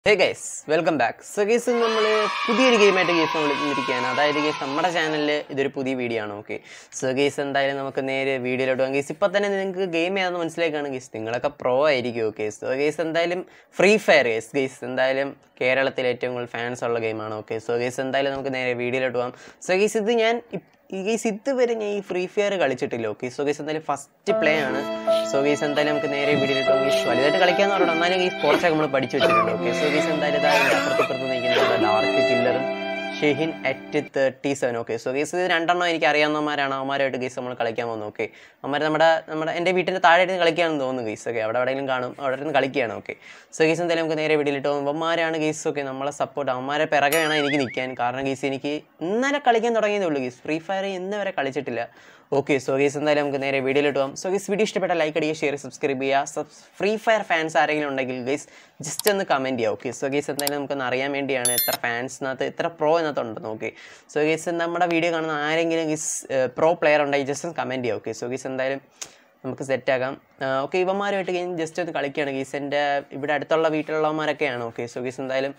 ഹേ guys welcome back so guys നമ്മൾ പുതിയൊരു ഗെയിമായിട്ട് guys നമ്മൾ ഇരിക്കുകയാണ് അതായത് ഗൈസ് നമ്മുടെ ചാനലിൽ ഇതൊരു പുതിയ വീഡിയോ ആണ് ഓക്കെ സോ ഗൈസ് എന്തായാലും നമുക്ക് നേരെ വീഡിയോയിലോട്ട് പോകാം ഗൈസ് ഇപ്പം തന്നെ നിങ്ങൾക്ക് ഗെയിം ഏതാണെന്ന് മനസ്സിലാക്കാണ് ഗൈസ് നിങ്ങളൊക്കെ പ്രോ ആയിരിക്കും ഓക്കെ സോ ഗൈസ് എന്തായാലും ഫ്രീ ഫയർ ഗൈസ് ഗൈസ് എന്തായാലും കേരളത്തിൽ ഏറ്റവും കൂടുതൽ ഫാൻസ് ഉള്ള ഗെയിമാണ് ഓക്കെ സോ ഗൈസ് എന്തായാലും നമുക്ക് നേരെ വീഡിയോയിലോട്ട് പോകാം സോ ഗൈസ് ഇത് ഞാൻ ഇപ്- ഈ ഗൈസ് ഇതുവരെ ഞാൻ ഈ ഫ്രീ ഫയർ കളിച്ചിട്ടില്ല ഓക്കെ സോ ഗൈസ് എന്തായാലും ഫസ്റ്റ് പ്ലേ ആണ് സോ ഗൈസ് എന്തായാലും നമുക്ക് നേരെ വീഡിയോയിലിട്ട് ഗൈസ് വലുതായിട്ട് കളിക്കാന്ന് പറഞ്ഞാൽ എന്നാലും ഗൈസ് കുറച്ചൊക്കെ നമ്മൾ പഠിച്ചു വെച്ചിട്ടുണ്ട് ഓക്കെ സോ ഗൈസ് എന്തായാലും ഇതാ ഇതിൻ്റെ അപ്പുറത്തിപ്പുറത്ത് നിൽക്കുന്നത് ഡാർക്ക് കില്ലറും Shehin at thirty seven okay so guys ഇത് രണ്ടെണ്ണം എനിക്ക് അറിയാവുന്നവന്മാരാണ് അവന്മാരായിട്ട് ഗൈസ് നമ്മൾ കളിക്കാൻ പോകുന്നത് ഓക്കെ അവന്മാർ നമ്മുടെ നമ്മുടെ എൻ്റെ വീട്ടിൻ്റെ താഴെ ഇരുന്ന് കളിക്കുകയാണെന്ന് തോന്നുന്നു ഗൈസ് ഓക്കെ അവിടെ എവിടെയെങ്കിലും കാണും അവിടെ ഇരുന്ന് കളിക്കുകയാണ് ഓക്കെ സോ ഗൈസ് എന്തായാലും നമുക്ക് നേരെ വീട്ടിലിട്ട് പോകുമ്പോൾ അവന്മാരാണ് ഗൈസ് ഓക്കെ നമ്മളെ സപ്പോർട്ട് അവന്മാരെ പിറകെ വേണം എനിക്ക് നിൽക്കാൻ കാരണം ഗൈസ് എനിക്ക് ഇന്നലെ കളിക്കാൻ തുടങ്ങിയതേ ഉള്ളൂ ഗൈസ് ഫ്രീ ഫയർ ഇന്ന് വരെ കളിച്ചിട്ടില്ല ഓക്കെ സോ ഗൈസ് എന്തായാലും നമുക്ക് നേരെ വീഡിയോയിലിട്ട് പോകാം സോ ഗൈസ് വീഡിയോ ഇഷ്ടപ്പെട്ട ലൈക്ക് അടിക്കുക ഷെയർ സബ്സ്ക്രൈബ് ചെയ്യുക സബ് ഫ്രീ ഫയർ ഫാൻസ് ആരെങ്കിലും ഉണ്ടെങ്കിൽ ഗൈസ് ജസ്റ്റ് ഒന്ന് കമൻറ്റ് ചെയ്യുക ഓക്കെ സോ ഗൈസ് എന്തായാലും നമുക്കൊന്ന് അറിയാൻ വേണ്ടിയാണ് എത്ര ഫാൻസിനകത്ത് എത്ര പ്രോ ഇതിനകത്ത് ഉണ്ടെന്ന് ഓക്കെ സോ ഗൈസ് നമ്മുടെ വീഡിയോ കാണുന്ന ആരെങ്കിലും ഗൈസ് പ്രോ പ്ലെയർ ഉണ്ടെങ്കിൽ ജസ്റ്റ് ഒന്ന് കമൻറ്റ് ചെയ്യുക ഓക്കെ സോ ഗൈസ് എന്തായാലും നമുക്ക് സെറ്റാക്കാം ഓക്കെ ഇവന്മാരുമായിട്ട് ഗെയിം ജസ്റ്റ് ഒന്ന് കളിക്കുകയാണ് ഗീസ് എൻ്റെ ഇവിടെ അടുത്തുള്ള വീട്ടിലുള്ളവന്മാരൊക്കെയാണ് ഓക്കെ സോ ഗീസ് എന്തായാലും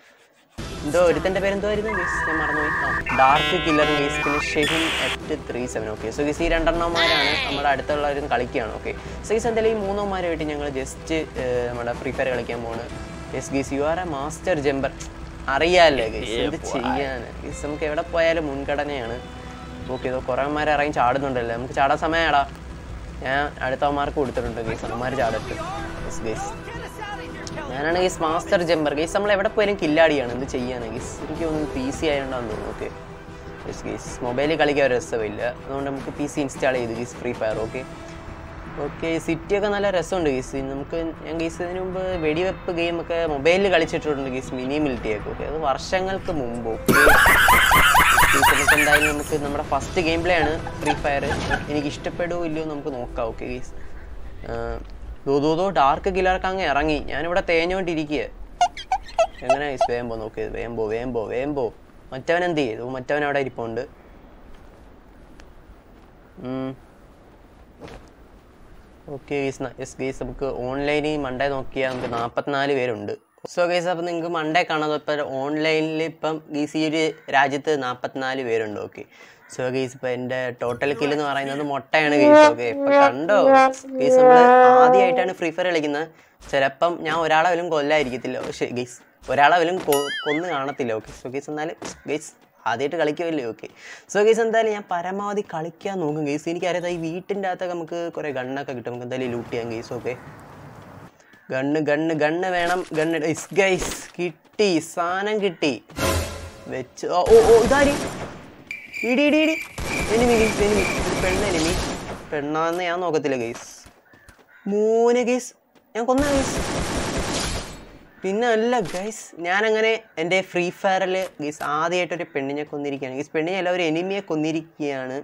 എന്തോ ഒരുത്തൻ്റെ പേരെന്തോ ആയിരുന്നു ഗീസ് ഞാൻ മറന്നുപോയി ഡാർക്ക് കില്ലർ ഗീസ് പിന്നെ Shehin at three seven okay so guys ഈ രണ്ടെണ്ണന്മാരാണ് നമ്മുടെ അടുത്തുള്ളവരും കളിക്കുകയാണ് ഓക്കെ സോ ഗീസ് എന്തായാലും ഈ മൂന്നന്മാരുമായിട്ട് ഞങ്ങൾ ജസ്റ്റ് നമ്മുടെ ഫ്രീ ഫയർ കളിക്കാൻ പോവാണ് yes guys you are a master jumper അറിയാമല്ലേ ഗീസ് എന്ത് ചെയ്യാന് ഗീസ് നമുക്ക് എവിടെ പോയാലും മുൻഗണനയാണ് ഓക്കെ ഇതോ കുറേ അമ്മമാരെ ഇറങ്ങി ചാടുന്നുണ്ടല്ലോ നമുക്ക് ചാടാൻ സമയമാടാ ഞാൻ അടുത്തവന്മാർക്ക് കൊടുത്തിട്ടുണ്ട് ഗീസ് അമ്മമാർ ചാടട്ട് യെസ് ഗീസ് ഞാനാണ് ഗീസ് മാസ്റ്റർ ജമ്പർ ഗീസ് നമ്മൾ എവിടെ പോയാലും കില്ലാടിയാണ് എന്ത് ചെയ്യാനാണ് ഗീസ് എനിക്ക് തോന്നുന്നു പി സി ആയതുകൊണ്ടാന്ന് തോന്നുന്നു ഓക്കെ യെസ് ഗീസ് മൊബൈലിൽ കളിക്കാൻ ഒരു രസമില്ല അതുകൊണ്ട് നമുക്ക് പി സി ഇൻസ്റ്റാൾ ചെയ്തു guys free fire okay okay സിറ്റിയൊക്കെ നല്ല രസമുണ്ട് ഗീസ് നമുക്ക് ഞാൻ ഗീസ് ഇതിന് മുമ്പ് വെടിവെപ്പ് ഗെയിമൊക്കെ മൊബൈലിൽ കളിച്ചിട്ടുണ്ട് ഗീസ് മിനി മിലിറ്റിയൊക്കെ ഓക്കെ അത് വർഷങ്ങൾക്ക് മുമ്പ് ഓക്കെ ഗീസ് നമുക്ക് എന്തായാലും നമുക്ക് നമ്മുടെ ഫസ്റ്റ് ഗെയിം പ്ലേ ആണ് ഫ്രീ ഫയർ എനിക്ക് ഇഷ്ടപ്പെടുമോ ഇല്ലയോ നമുക്ക് നോക്കാം ഓക്കെ ഗീസ് ദൂതോ ഡാർക്ക് കില്ലർക്ക് അങ്ങ് ഇറങ്ങി ഞാനിവിടെ തേഞ്ഞോണ്ടിരിക്കുക എങ്ങനെ ഗീസ് വേഗം പോ നോക്കിയത് വേഗം പോ വേഗം പോ വേഗം പോ മറ്റവൻ എന്ത് ചെയ്തു മറ്റവൻ അവിടെ ഇരിപ്പുണ്ട് ഓക്കെ ഗീസ് എസ് ഗീസ് നമുക്ക് ഓൺലൈനിൽ മൺഡേ നോക്കിയാൽ നമുക്ക് നാൽപ്പത്തിനാല് പേരുണ്ട് സോ ഗീസ് അപ്പം നിങ്ങൾക്ക് മൺഡേ കാണാതെ ഇപ്പം ഓൺലൈനിൽ ഇപ്പം ഗീസ് ഈ ഒരു രാജ്യത്ത് നാൽപ്പത്തിനാല് പേരുണ്ട് ഓക്കെ സോ ഗീസ് ഇപ്പം എൻ്റെ ടോട്ടൽ കില്ല് എന്ന് പറയുന്നത് മുട്ടയാണ് ഗീസ് ഓക്കെ ഇപ്പം കണ്ടോ ഗീസ് നമ്മൾ ആദ്യമായിട്ടാണ് ഫ്രീ ഫയർ കളിക്കുന്നത് ചിലപ്പം ഞാൻ ഒരാളെ വല്ലതും കൊല്ലായിരിക്കത്തില്ല പക്ഷേ ഗീസ് ഒരാളെ വല്ലതും കൊ- കൊന്ന് കാണത്തില്ല ഓക്കെ സോ ഗീസ് എന്നാലും ഗീസ് ആദ്യമായിട്ട് കളിക്കുമല്ലേ ഓക്കെ സോ ഗേസ് എന്തായാലും ഞാൻ പരമാവധി കളിക്കാൻ നോക്കും ഗേസ് എനിക്കറിയാം ഈ വീട്ടിൻ്റെ അകത്തൊക്കെ നമുക്ക് കുറേ ഗണ്ണൊക്കെ കിട്ടും നമുക്ക് എന്തായാലും ലൂട്ട് ചെയ്യാം guys okay gun gun gun വേണം ഗണ്ണ് ഇസ് ഗൈസ് കിട്ടി സാധനം കിട്ടി വെച്ച് ഓ ഓ ഓ ഇതാരി ഇടി ഇടി ഇടി എനിമി ഗൈസ് എനിമി ഒരു പെണ്ണ് എനിമി പെണ്ണാന്ന് ഞാൻ നോക്കത്തില്ല ഗൈസ് മൂന്ന് ഗൈസ് ഞാൻ കൊന്ന ഗൈസ് പിന്നെ അല്ല ഗൈസ് ഞാനങ്ങനെ എൻ്റെ ഫ്രീ ഫയറിൽ ഗൈസ് ആദ്യമായിട്ടൊരു പെണ്ണിനെ കൊന്നിരിക്കുകയാണ് ഗൈസ് പെണ്ണിനെ അല്ല ഒരു എനിമിയെ കൊന്നിരിക്കുകയാണ്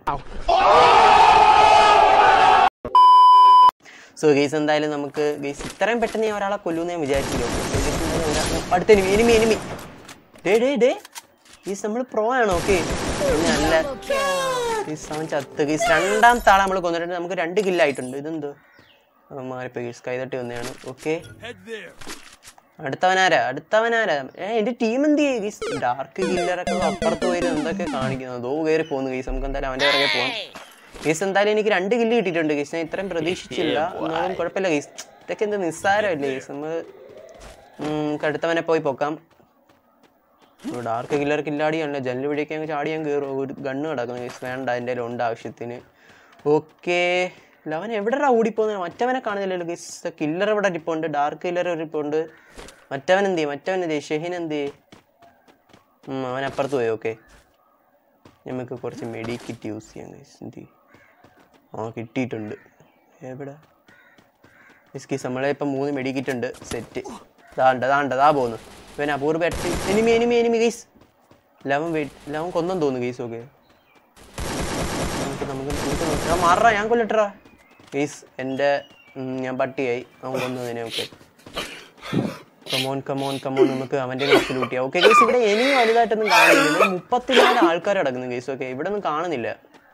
സോ ഗൈസ് എന്തായാലും നമുക്ക് ഗൈസ് ഇത്രയും പെട്ടെന്ന് ഞാൻ ഒരാളെ കൊല്ലുമെന്ന് ഞാൻ വിചാരിച്ചില്ല So, guys, എന്തായാലും ഒരാ- അടുത്ത എനിമി എനിമി എനിമി ഡേ ഡേ ഡേ ഗീസ് നമ്മൾ പ്രോ ആണോ ഓക്കെ പിന്നെ അല്ല ഗീസ് അവൻ ചത്ത് ഗീസ് രണ്ടാമത്തെ ആളെ നമ്മൾ കൊന്നിട്ടുണ്ട് നമുക്ക് രണ്ട് കില്ലായിട്ടുണ്ട് ഇതെന്തോ ആ, മാറിപ്പോയി ഗീസ് കൈതട്ടി വന്നതാണ് ഓക്കെ അടുത്തവനാരാ അടുത്തവനാരാ ഏ എന്റെ ടീം എന്ത് ചെയ്യും ഡാർക്ക് കില്ലറൊക്കെ അപ്പുറത്ത് പോയി എന്തൊക്കെ കാണിക്കുന്നത് അതോ കയറി പോകുന്നു ഗീസ് നമുക്ക് എന്തായാലും അവന്റെ പിറകെ പോവാം ഗീസ് എന്തായാലും എനിക്ക് രണ്ട് കില്ല് കിട്ടിയിട്ടുണ്ട് ഗീസ് ഞാൻ ഇത്രയും പ്രതീക്ഷിച്ചില്ല എന്നാലും കുഴപ്പമില്ല ഗീസ് ഇതൊക്കെ എന്ത് നിസ്സാരമല്ലേ ഗീസ് നമ്മൾ നമുക്ക് അടുത്തവനെ പോയി പൊക്കാം ഡാർക്ക് കില്ലർ കില്ലാടിയാണല്ലോ ജനൽ വഴിയൊക്കെ അങ്ങ് ചാടി ഞാൻ കയറും ഒരു ഗണ്ണ് കിടക്കുന്നു ഗീസ് വേണ്ട എൻ്റെ ഉണ്ട് ആവശ്യത്തിന് ഓക്കെ അവൻ എവിടെടാ ഓടിപ്പോകുന്നത് മറ്റവനെ കാണുന്നില്ലല്ലോ ഗീസ് കില്ലർ ഇവിടെ ഇരിപ്പുണ്ട് ഡാർക്ക് കില്ലർ ഇരിപ്പുണ്ട് മറ്റവൻ എന്ത് ചെയ്യും മറ്റവൻ എന്ത് ചെയ്യും ഷെഹിൻ എന്ത് ചെയ്യും ഉം, അവൻ അപ്പുറത്ത് പോയി ഓക്കെ നമുക്ക് കുറച്ച് മെഡി കിറ്റ് യൂസ് ചെയ്യാം ഗൈസ് എന്ത് ചെയ്യും ആ കിട്ടിയിട്ടുണ്ട് എവിടെ ഗീസ് നമ്മളെ ഇപ്പം മൂന്ന് മെഡി കിറ്റ് ഉണ്ട് സെറ്റ് ദാണ്ട് ദാണ്ട് ദാ പോകുന്നു ഇവൻ അപൂർവ എനിമി എനിമി എനിമി ഗൈസ് ലവൻ വെയിറ്റ് ലവൻ കൊന്നും തോന്നുന്നു ഗൈസ് ഓക്കെ നമുക്ക് നമുക്ക് നമുക്ക് നോക്കാം. ഞാൻ മാറാ ഞാൻ കൊല്ലട്ടറാ ഗൈസ് എൻ്റെ ഉം, ഞാൻ പട്ടിയായി അവൻ കൊന്നതിനെ ഓക്കെ കമോൺ കമോൺ കമോൺ നമുക്ക് അവൻ്റെ കേസ് ലൂട്ട് ചെയ്യാം ഓക്കെ ഗൈസ് ഇവിടെ ഇനിയും വലുതായിട്ടൊന്നും കാണുന്നില്ല ഇവിടെ മുപ്പത്തിനാല് ആൾക്കാർ കിടക്കുന്നു ഗൈസ് ഓക്കെ ഇവിടെ ഒന്നും കാണുന്നില്ല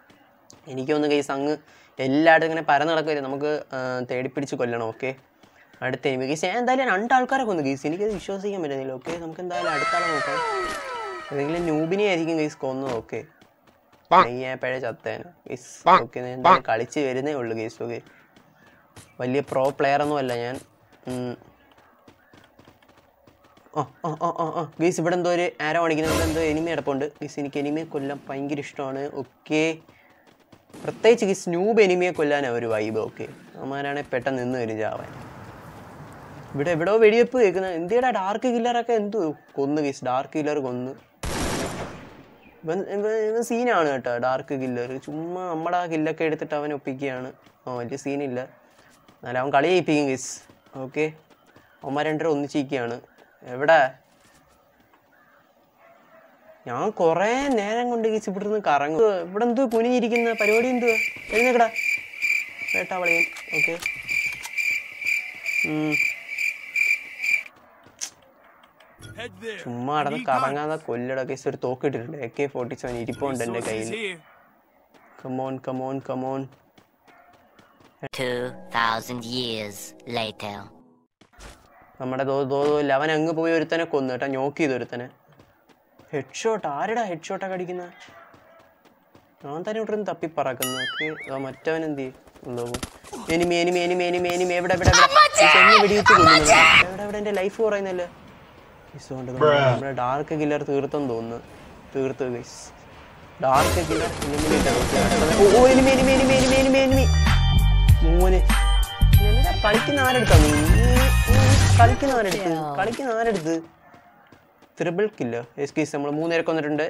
എനിക്ക് തോന്നുന്നു ഗൈസ് അങ്ങ് എല്ലായിടത്തും ഇങ്ങനെ പരന്ന് നടക്കില്ല നമുക്ക് ആ, തേടിപ്പിടിച്ച് കൊല്ലണം ഓക്കെ അടുത്ത എനിമി ഗീസ് ഞാൻ എന്തായാലും രണ്ടാൾക്കാരെ കൊന്നു ഗീസ് എനിക്കത് വിശ്വസിക്കാൻ പറ്റുന്നില്ല ഓക്കെ നമുക്ക് എന്തായാലും അടുത്താളെ നോക്കാം ഏതെങ്കിലും ന്യൂബിനെ ആയിരിക്കും ഗീസ് കൊന്നത് ഓക്കെ പഴയ ചത്തേന ഗീസ് ഓക്കെ ഞാൻ എന്തായാലും കളിച്ച് വരുന്നേ ഉള്ളൂ ഗീസ് ഓക്കെ വലിയ പ്രോ പ്ലെയർ ഒന്നും അല്ല ഞാൻ ഉം. ആ ആ ആ ആ ആ ഗീസ് ഇവിടെ എന്തോ ഒരു ആരോ കാണിക്കുന്നത് എന്തോ എനിമി കിടപ്പുണ്ട് ഗീസ് എനിക്ക് എനിമിയെ കൊല്ലാൻ ഭയങ്കര ഇഷ്ടമാണ് ഓക്കെ പ്രത്യേകിച്ച് ഗീസ് സ്നൂബ് എനിമിയെ കൊല്ലാനാണ് ഒരു വൈബ് ഓക്കെ അവന്മാരാണെങ്കിൽ പെട്ടെന്ന് നിന്ന് വരും ചാവാൻ ഇവിടെ എവിടെയോ വെടിവെപ്പ് കേൾക്കുന്നത് എന്തിയുടെ ഡാർക്ക് കില്ലറൊക്കെ എന്തോ കൊന്നു ഗീസ് ഡാർക്ക് കില്ലർ കൊന്നു ഇവൻ ഇവൻ- ഇവൻ സീനാണ് കേട്ടോ ഡാർക്ക് കില്ലർ ചുമ്മാ നമ്മുടെ ആ കില്ലൊക്കെ എടുത്തിട്ട് അവൻ ഒപ്പിക്കുകയാണ് ആ വലിയ സീനില്ല എന്നാലും അവൻ കളി ജയിപ്പിക്കും ഗീസ് ഓക്കെ അവന്മാർ രണ്ടര ഒന്നിച്ചിരിക്കുകയാണ് എവിടെ ഞാൻ കുറേ നേരം കൊണ്ട് ഗീസ് ഇവിടെ നിന്ന് കറങ്ങും ഇവിടെ എന്തോ കുനിഞ്ഞിരിക്കുന്ന പരിപാടി എന്തുവാ എഴുന്നേക്കടാ വേട്ടാവളയും ഓക്കെ Head there. ചുമ്മാ നടന്ന് കറങ്ങാതെ കൊല്ലട കേസ് ഒരു തോക്ക് ഇട്ടിട്ടുണ്ട് എ കെ ഫോർട്ടി സെവൻ ഇരിപ്പുണ്ട് എൻ്റെ Resources കയ്യിൽ here. Come on come on come on 2,000 years later. നമ്മുടെ ദോ ദോ ദോ അവൻ അങ്ങ് പോയി ഒരുത്തനെ കൊന്നു കേട്ടോ ഞോക്ക് ചെയ്ത് ഒരുത്തനെ ഹെഡ് ഷോട്ട് ആരുടെ ഹെഡ് ഷോട്ടൊക്കെ അടിക്കുന്നത് ഞാൻ തന്നെ ഇവിടെ നിന്ന് തപ്പിപ്പറക്കുന്നു ഓക്കെ മറ്റവൻ എന്ത് ചെയ്യും enemy enemy enemy enemy enemy എവിടെ എവിടെ എവിടെ ഈ ചെന്ന് വെടിവെച്ച് കൊല്ലുന്നത് എവിടെ എവിടെ എൻ്റെ ലൈഫ് കുറയുന്നല്ലേ ഇസുകൊണ്ട് നമ്മുടെ ഡാർക്ക് കില്ലർ തീർത്തെന്ന് തോന്നുന്നു തീർത്ത് ഗൈസ് ഡാർക്ക് കില്ലർ ഓ enemy enemy enemy enemy enemy enemy മോനെ എന്താ കളിക്കുന്ന ആരെടുത്താ നീ നീ- നീ കളിക്കുന്ന ആരെടുത്ത് കളിക്കുന്ന ആരെടുത്ത് ത്രിബിൾ കില്ലർ എസ് കേസ് നമ്മൾ മൂന്നേരക്ക് വന്നിട്ടുണ്ട്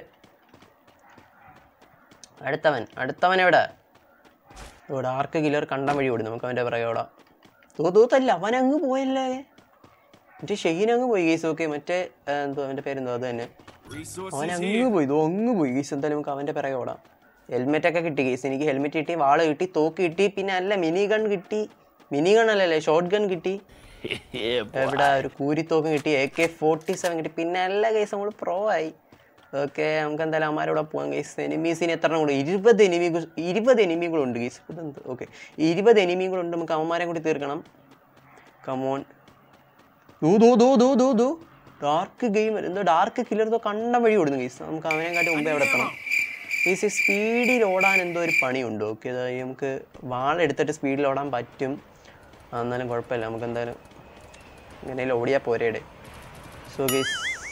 അടുത്തവൻ അടുത്തവൻ എവിടെ ഓ ഡാർക്ക് കില്ലർ കണ്ടം വഴി ഓടി നമുക്ക് അവൻ്റെ പിറകെ ഓടാം തൂ തൂത്തല്ല അവൻ അങ്ങ് പോയല്ലേ മറ്റേ ഷെയ്ൻ അങ്ങ് പോയി കേസ് ഓക്കെ മറ്റേ ആ, എന്തോ അവൻ്റെ പേരെന്തോ അത് തന്നെ അവൻ Resources here. അങ്ങ് പോയി ഇതോ അങ്ങ് പോയി ഗീസ് എന്തായാലും നമുക്ക് അവൻ്റെ പിറകെ ഓടാം ഹെൽമെറ്റ് ഒക്കെ കിട്ടി ഗീസ് എനിക്ക് ഹെൽമെറ്റ് കിട്ടി വാള് കിട്ടി തോക്ക് കിട്ടി പിന്നെ അല്ല മിനി ഗൺ കിട്ടി മിനി ഗൺ അല്ലല്ലേ ഷോർട്ട് ഗൺ കിട്ടി എവിടെ ഒരു കൂരിത്തോക്കും കിട്ടി എ കെ ഫോർട്ടി സെവൻ കിട്ടി പിന്നെ അല്ല കേസ് നമ്മൾ പ്രോ ആയി ഓക്കെ നമുക്ക് എന്തായാലും അമ്മാരോടെ പോകാം കേസ് എനിമീസിന് എത്ര കൂടെ ഇരുപത് എനിമികൾ ഇരുപത് എനിമികളുണ്ട് കേസ് ഇതെന്ത് ഓക്കെ ഇരുപത് എനിമികളുണ്ട് നമുക്ക് അവന്മാരെ കൂടി തീർക്കണം കമോൺ ദൂ ദൂ ദൂ ദൂ ദൂ ദൂ ഡാർക്ക് ഗെയിം എന്തോ ഡാർക്ക് കില്ലർ എന്തോ കണ്ട വഴി ഓടുന്നു ഗീസ് നമുക്ക് അവനെ കാട്ടി മുമ്പേ അവിടെ എത്തണം ഗീസ് സ്പീഡിൽ ഓടാൻ എന്തോ ഒരു പണിയുണ്ട് ഓക്കെ അതായത് നമുക്ക് വാളെടുത്തിട്ട് സ്പീഡിൽ ഓടാൻ പറ്റും ആ, എന്നാലും കുഴപ്പമില്ല നമുക്ക് എന്തായാലും ഇങ്ങനെയും ഓടിയാൽ പോരേടെ സോ ഗീസ്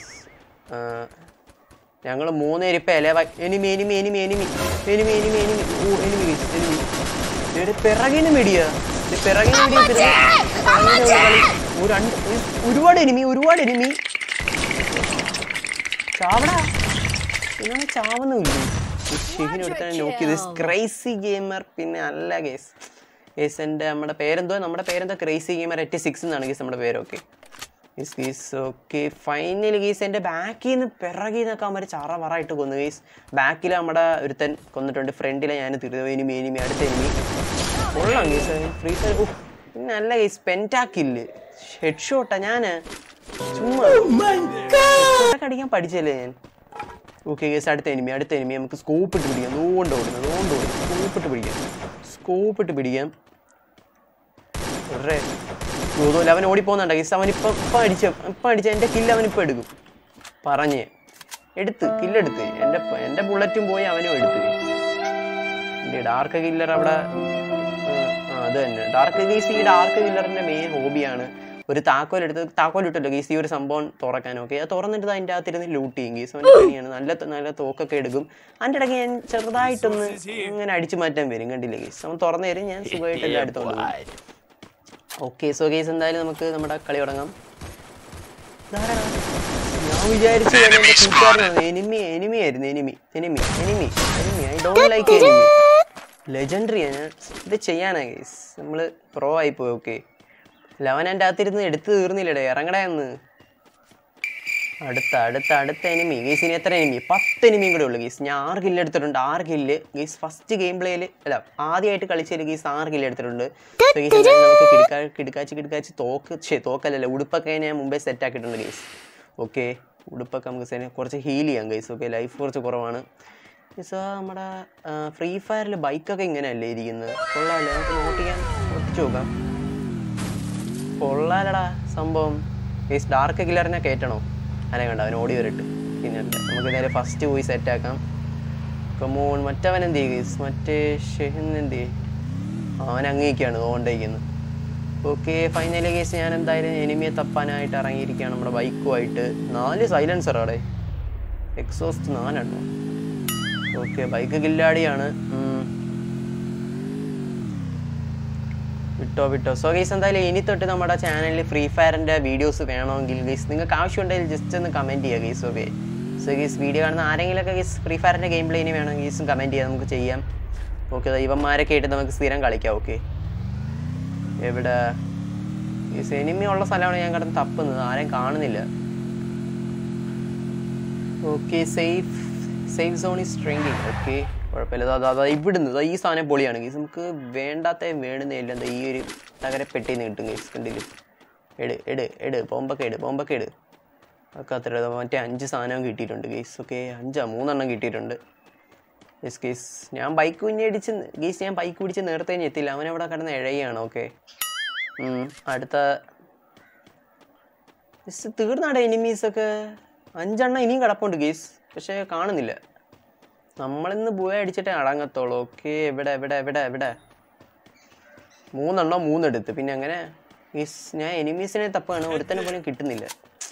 ഞങ്ങൾ മൂന്നേര് ഇപ്പം ഇല enemy enemy enemy enemy enemy enemy enemy ഓ എനിമി ഗീസ് എനിമി ഇവിടെ പിറകിന് മെടിയ പിറകിന് മെടിയ പിറകിന് കളി. ഒരു രണ്ട് ഒരു- ഒരുപാട് എനിമി ഒരുപാട് എനിമി ചാവടാ ഇങ്ങനെ ചാവുന്നില്ല ഷെഹിനെ എടുത്താണ് നോക്കിയത് ക്രൈസി ഗെയിമർ പിന്നെ അല്ല ഗേസ് ഗേസ് എൻ്റെ നമ്മുടെ പേരെന്തോ നമ്മുടെ പേരെന്തോ ക്രൈസി ഗെയിമർ എറ്റ് സിക്സ് എന്നാണ് ഗീസ് നമ്മുടെ പേരൊക്കെ ഗീസ് ഗീസ് ഓക്കെ ഫൈനലി ഗീസ് എൻ്റെ ബാക്കിൽ നിന്ന് പിറകിൽ നിന്നൊക്കെ അവന്മാർ ചറ വറായിട്ട് കൊന്നു ഗീസ് ബാക്കിൽ നമ്മുടെ ഒരുത്തൻ കൊന്നിട്ടുണ്ട് ഫ്രണ്ടിലെ ഞാൻ തീർന്നു എനിമി എനിമി അടുത്ത എനിമി കൊള്ളാം ഗീസ് ഫ്രീ ഫയർ ഓ പിന്നെ അല്ല ഗീസ് പെൻറ്റാക്കില്ല് ഹെഡ് ഷോട്ടാ ഞാൻ ചുമ്മാ ഷോട്ടൊക്കെ അടിക്കാൻ പഠിച്ചല്ലേ ഞാൻ ഓക്കെ ഗേസ് അടുത്ത എനിമി അടുത്ത എനിമി നമുക്ക് സ്കോപ്പ് ഇട്ട് പിടിക്കാം നോണ്ട് ഓടുന്നത് നോണ്ട് ഓടുന്നത് സ്കോപ്പ് ഇട്ട് പിടിക്കാം സ്കോപ്പ് ഇട്ട് പിടിക്കാം ഒരേ ഊതോല അവൻ ഓടിപ്പോകുന്നുണ്ട് ഗീസ് അവൻ ഇപ്പം ഇപ്പം അടിച്ച ഇപ്പം അടിച്ച എൻ്റെ കില്ല് അവൻ ഇപ്പം എടുക്കും പറഞ്ഞ് എടുത്ത് കില്ലെടുത്ത് എൻ്റെ പ- എൻ്റെ ബുള്ളറ്റും പോയി അവനും എടുത്ത് എൻ്റെ ഡാർക്ക് കില്ലർ അവിടെ ഉം, ആ അത് തന്നെ ഡാർക്ക് ഗീസ് ഈ ഡാർക്ക് കില്ലറിൻ്റെ മെയിൻ ഹോബിയാണ് ഒരു താക്കോൽ എടുത്ത് താക്കോൽ ഇട്ടല്ലോ ഗീസ് ഈ ഒരു സംഭവം തുറക്കാൻ ഓക്കെ അത് തുറന്നിട്ട് അതിൻ്റെ അകത്തിരുന്ന് ലൂട്ട് ചെയ്യും ഗീസ് അവൻ്റെ പണിയാണ് നല്ല നല്ല തോക്കൊക്കെ എടുക്കും അതിൻ്റെ ഇടയ്ക്ക് ഞാൻ ചെറുതായിട്ടൊന്ന് ഇങ്ങനെ അടിച്ചു മാറ്റാൻ വരും കണ്ടില്ലേ ഗീസ് അവൻ തുറന്നു തരും ഞാൻ സുഖമായിട്ട് എല്ലാം എടുത്തോണ്ട് പോകും ഓക്കെ സോ ഗേസ് എന്തായാലും നമുക്ക് നമ്മുടെ കളി തുടങ്ങാം ഇതാരാടാ? ഞാൻ വിചാരിച്ചു ഞാൻ എൻ്റെ കൂട്ടുകാരനാണ് എനിമി എനിമി ആയിരുന്നു enemy enemy enemy enemy I don't like enemy legendary ഞാൻ ഇത് ചെയ്യാനാ ഗേസ് നമ്മൾ പ്രോ ആയി പോയി ഓക്കെ ലെവൻ എൻ്റെ അകത്തിരുന്ന് എടുത്ത് തീർന്നില്ലടേ ഇറങ്ങടേ എന്ന് അടുത്ത അടുത്ത അടുത്ത എനിമി ഗീസ് ഇനി എത്ര എനിമി പത്ത് എനിമിയും കൂടെ ഉള്ളു ഗീസ് ഞാൻ ആറ് കില്ല് എടുത്തിട്ടുണ്ട് ആറ് കില്ല് ഗീസ് ഫസ്റ്റ് ഗെയിം പ്ലേയിൽ അല്ല ആദ്യമായിട്ട് കളിച്ചതിൽ ഗീസ് ആറ് കില്ല് എടുത്തിട്ടുണ്ട് So guys, എന്തായാലും നമുക്ക് കിടക്കാ കിടക്കാച്ച് കിടക്കാച്ച് തോക്ക് ശേ തോക്കല്ലല്ലോ ഉടുപ്പൊക്കെ ഞാൻ മുമ്പേ സെറ്റ് ആക്കിയിട്ടുണ്ട് ഗീസ് ഓക്കെ ഉടുപ്പൊക്കെ നമുക്ക് സെറ്റ് കുറച്ച് ഹീൽ ചെയ്യാം ഗൈസ് ഓക്കെ ലൈഫ് കുറച്ച് കുറവാണ് ഗീസ് നമ്മുടെ ഫ്രീ ഫയറിൽ ബൈക്കൊക്കെ ഇങ്ങനെയല്ലേ ഇരിക്കുന്നത് കൊള്ളാമല്ലേ നമുക്ക് നോട്ട് ചെയ്യാൻ ഒത്തിച്ച് നോക്കാം കൊള്ളാലടാ സംഭവം ഈ ഡാർക്ക് കില്ലറിനെ കയറ്റണോ അനെ കണ്ട അവൻ ഓടി വരട്ട് പിന്നെ അല്ല നമുക്ക് നേരെ ഫസ്റ്റ് പോയി സെറ്റാക്കാം കമോൺ മറ്റവൻ എന്ത് ചെയ്യും മറ്റേ ഷെഹിൻ എന്ത് ചെയ്യും അവൻ അങ്ങേക്കാണ് തോണ്ടേക്കുന്നത് ഓക്കെ ഫൈനലി കേസ് ഞാൻ എന്തായാലും എനിമിയെ തപ്പാനായിട്ട് ഇറങ്ങിയിരിക്കുകയാണ് നമ്മുടെ ബൈക്കുമായിട്ട് നാല് സൈലൻസർ അവിടെ എക്സോസ്റ്റ് നാലെണ്ണം ഓക്കെ ബൈക്ക് കില്ലാടിയാണ് ഉം. വിട്ടോ വിട്ടോ സോ ഗൈസ് എന്തായാലും ഇനി തൊട്ട് നമ്മുടെ ചാനലിൽ ഫ്രീ ഫയറിൻ്റെ വീഡിയോസ് വേണമെങ്കിൽ ഗൈസ് നിങ്ങൾക്ക് ആവശ്യമുണ്ടെങ്കിൽ ജസ്റ്റ് ഒന്ന് കമൻറ്റ് ചെയ്യുക guys okay so guys video കാണുന്ന ആരെങ്കിലുമൊക്കെ ഗൈസ് ഫ്രീ ഫയറിൻ്റെ ഗെയിം പ്ലേ ഇനി വേണമെങ്കിൽ ഗൈസും കമൻറ്റ് ചെയ്യാം നമുക്ക് ചെയ്യാം ഓക്കെ ദൈവന്മാരൊക്കെ ആയിട്ട് നമുക്ക് സ്ഥിരം കളിക്കാം ഓക്കെ എവിടെ ഈ സിനിമ ഉള്ള സ്ഥലമാണ് ഞാൻ കിടന്ന് തപ്പുന്നത് ആരെയും കാണുന്നില്ല okay safe safe zone is shrinking okay കുഴപ്പമില്ല ദാ, ദാ, ദാ ഇവിടുന്ന് ദാ ഈ സാധനം പൊളിയാണ് ഗീസ് നമുക്ക് വേണ്ടാത്ത വേണ്ടുന്നില്ല എന്താ ഈ ഒരു തകരപ്പെട്ടിന്ന് കിട്ടും ഗീസ് കണ്ടില്ല എട് എട് എട് ബോംബൊക്കെ എട് ബോംബൊക്കെ എട് ഒക്കെ അത്ര മറ്റേ അഞ്ച് സാധനം കിട്ടിയിട്ടുണ്ട് ഗീസ് ഓക്കെ അഞ്ചാ മൂന്നെണ്ണം കിട്ടിയിട്ടുണ്ട് യെസ് ഗീസ് ഞാൻ ബൈക്ക് കുഞ്ഞടിച്ച് ഗീസ് ഞാൻ ബൈക്ക് പിടിച്ച് നേരത്തെ കഴിഞ്ഞ് എത്തില്ല അവനവിടെ കിടന്ന് ഇഴയാണ് ഓക്കെ അടുത്ത ജസ്റ്റ് തീർന്നാടെ എനിമീസൊക്കെ അഞ്ചെണ്ണം ഇനിയും കിടപ്പുണ്ട് ഗീസ് പക്ഷേ കാണുന്നില്ല നമ്മളിന്ന് പോയി അടിച്ചിട്ടേ അടങ്ങത്തുള്ളൂ ഓക്കെ എവിടെ എവിടെ എവിടെ എവിടെ മൂന്നെണ്ണം മൂന്നെടുത്ത് പിന്നെ അങ്ങനെ ഗീസ് ഞാൻ എനിമീസിനെ തപ്പാണ് ഒരുത്തനെ പോലും കിട്ടുന്നില്ല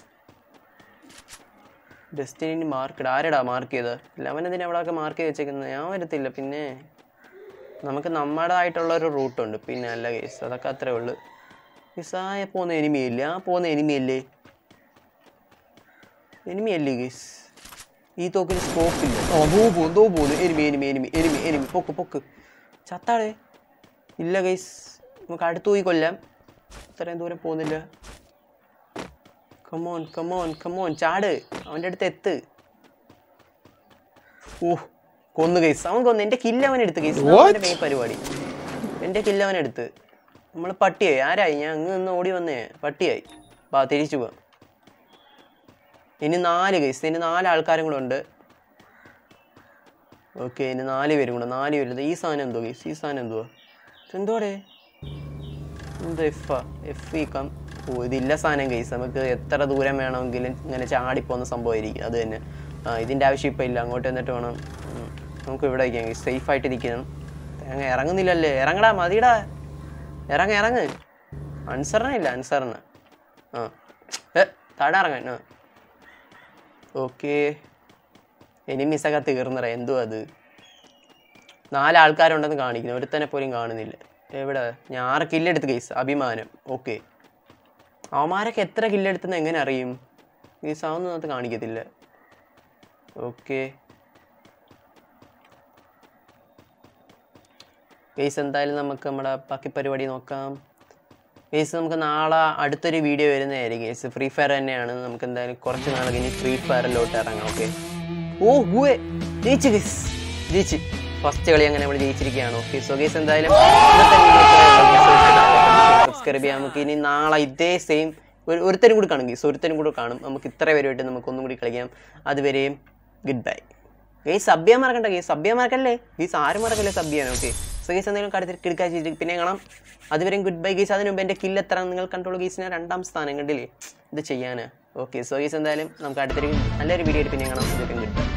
ഡെസ്റ്റിനി മാർക്ക് ആരെടാ മാർക്ക് ചെയ്ത് ലെവൻ എന്തിനാ അവിടെ ഒക്കെ മാർക്ക് ചെയ്ത് വെച്ചേക്കുന്നത് ഞാൻ വരത്തില്ല പിന്നെ നമുക്ക് നമ്മുടേതായിട്ടുള്ള ഒരു റൂട്ടുണ്ട് പിന്നെ അല്ല കേസ് അതൊക്കെ അത്രേ ഉള്ളൂ ഗീസായ പോകുന്ന എനിമിയല്ലേ ആ പോകുന്ന എനിമിയല്ലേ എനിമിയല്ലേ ഗീസ് ഈ തോക്കിന് സ്കോപ്പ് ഇല്ല ഓ ദോ പോകുന്നു ദോ പോകുന്നു enemy enemy enemy enemy enemy പൊക്ക് പൊക്ക് ചത്താടേ ഇല്ല ഗൈസ് നമുക്ക് അടുത്ത് പോയി കൊല്ലാം ഇത്രയും ദൂരം പോകുന്നില്ല കമോൺ കമോൺ കമോൺ ചാട് അവൻ്റെ അടുത്ത് എത്ത് ഓ കൊന്നു ഗൈസ് അവൻ കൊന്നു എൻ്റെ കില്ല അവൻ എടുത്ത് ഗൈസ് അവൻ്റെ മെയിൻ പരിപാടി എൻ്റെ കില്ല അവൻ എടുത്ത് നമ്മൾ പട്ടിയായി ആരായി ഞാൻ അങ്ങ് നിന്ന് ഓടി വന്നേ പട്ടിയായി വാ തിരിച്ചു പോവാം ഇനി നാല് കേസ് ഇനി നാല് ആൾക്കാരും കൂടെ ഉണ്ട് ഓക്കെ ഇനി നാല് പേരും കൂടെ നാല് പേര് ഈ സാധനം എന്തോ കേസ് ഈ സാധനം എന്തുവാ എന്തോടെ എന്തോ എഫ് എഫ് ഈ കം ഓ ഇതില്ല സാധനം കേസ് നമുക്ക് എത്ര ദൂരം വേണമെങ്കിലും ഇങ്ങനെ ചാടിപ്പോകുന്ന സംഭവമായിരിക്കും അത് തന്നെ ആ ഇതിൻ്റെ ആവശ്യം ഇപ്പം ഇല്ല അങ്ങോട്ട് എന്നിട്ട് വേണം ഉം. നമുക്ക് ഇവിടെ വയ്ക്കാം കേസ് സേഫ് ആയിട്ട് ഇരിക്കണം തേങ്ങ ഇറങ്ങുന്നില്ലല്ലേ ഇറങ്ങടാ മതിടാ ഇറങ്ങ ഇറങ്ങ് അൻസറിന ഇല്ല അൻസറിന് ആ ഏ താഴെ ഇറങ്ങാൻ ആ ഓക്കെ എനിമീസൊക്കെ തീർന്നറ എന്തോ അത് നാല് ആൾക്കാരുണ്ടെന്ന് കാണിക്കുന്നു ഒരുത്തനെ പോലും കാണുന്നില്ല എവിടെ ഞാൻ ആറ് കില്ലെടുത്ത് കേസ് അഭിമാനം ഓക്കെ അവന്മാരൊക്കെ എത്ര കില്ലെടുത്തെന്ന് എങ്ങനെ അറിയും ഈ സൗണ്ട് അത് കാണിക്കത്തില്ല ഓക്കെ കേസ് എന്തായാലും നമുക്ക് നമ്മുടെ ബാക്കി പരിപാടി നോക്കാം കേസ് നമുക്ക് നാളെ അടുത്തൊരു വീഡിയോ വരുന്നതായിരിക്കും കേസ് ഫ്രീ ഫയർ തന്നെയാണ് നമുക്ക് എന്തായാലും കുറച്ച് നാൾ കഴിഞ്ഞ് ഫ്രീ ഫയറിലോട്ട് ഇറങ്ങാം ഓക്കെ ഓ ഹൂവേ ജയിച്ചു കേസ് ജയിച്ച് ഫസ്റ്റ് കളി അങ്ങനെ നമ്മൾ ജയിച്ചിരിക്കുകയാണ് ഓക്കെ സോ കേസ് എന്തായാലും സബ്സ്ക്രൈബ് ചെയ്യാം നമുക്ക് ഇനി നാളെ ഇതേ സെയിം ഒരു ഒരുത്തരും കൂടി കാണും ഗീസ് ഒരുത്തരും കൂടി കാണും നമുക്ക് ഇത്ര പേരുമായിട്ട് നമുക്ക് ഒന്നും കൂടി കളിക്കാം അതുവരെയും ഗുഡ് ബൈ ഗൈസ് സബ് ചെയ്യാൻ മറക്കണ്ട ഗൈസ് സബ് ചെയ്യാൻ മറക്കല്ലേ ഗീസ് ആരും മറക്കല്ലേ സബ് ചെയ്യാൻ ഓക്കെ സോ ഗൈസ് എന്തെങ്കിലും കടുത്തിൽ കിടക്കാച്ച് പിന്നെ കാണാം അതുവരെയും ഗുഡ് ബൈ ഗീസ് അതിന് മുമ്പ് എൻ്റെ കില്ല് എത്ര നിങ്ങൾ കൺട്രോൾ ഗീസ് ഞാൻ രണ്ടാം സ്ഥാനം കണ്ടില്ലേ ഇത് ചെയ്യാനാ ഓക്കെ സോ ഗീസ് എന്തായാലും നമുക്ക് അടുത്തൊരു നല്ലൊരു വീഡിയോ ആയിട്ട് പിന്നെ കാണാം അതുവരെയും ഗുഡ് ബൈ